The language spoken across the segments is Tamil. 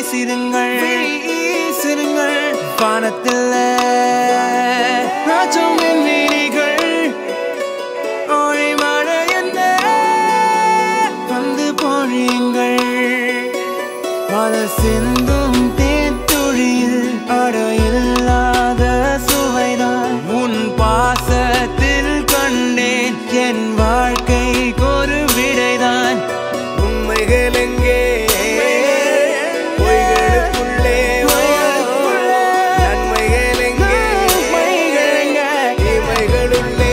வீசிருங்கள் வீசிருங்கள் வானத்தில் ராஜம் என் வீணிகள் ஒளி மழை என்ன வந்து பொழியுங்கள் பல சிந்தும் தேத்துழியில் அடையில்லாத சுவைதான் உன் பாசத்தில் கண்டேன் என் வாழ்க்கைக்கு ஒரு விடைதான் உண்மைகள் எங்கே பொய்களுக்குள்ளே நன்மைகள் எங்கே தீமைகளுள்ளே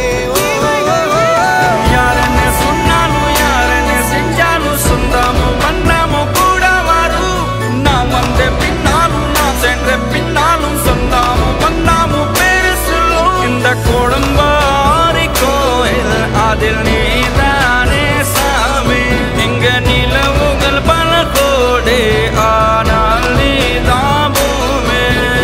யாரನ್ನ சொன்னாலும் யாரನ್ನ செஞ்சாலும் சொந்தமும் பந்தமும் கூட வரும் நான் வந்த பின்னாலும் நான் சென்ற பின்னாலும் சொந்தமும் பந்தமும் பேரு சொல்லும் இந்த குடும்பாரி கோயில் அதில் நீதானே சாமி இங்க நிலவுகள் பல கோடி ஆனால் நீதான் பூமி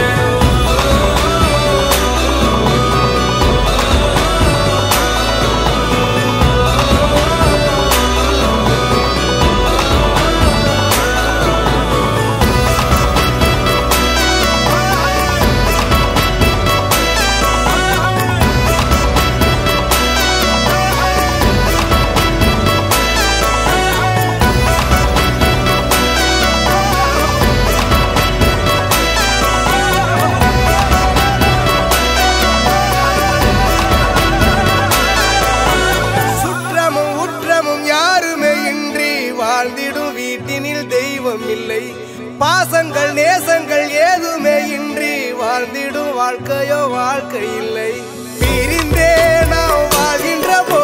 சுற்றமும் உற்றமும் யாருமே இன்றி வாழ்ந்திடும் வீட்டினில் தெய்வம் இல்லை பாசங்கள் நேசங்கள் ஏதுமே இன்றி வாழ்ந்திடும் வாழ்க்கையோ வாழ்க்கை இல்லை பிரிந்தே நாம் வாழ்கின்ற போது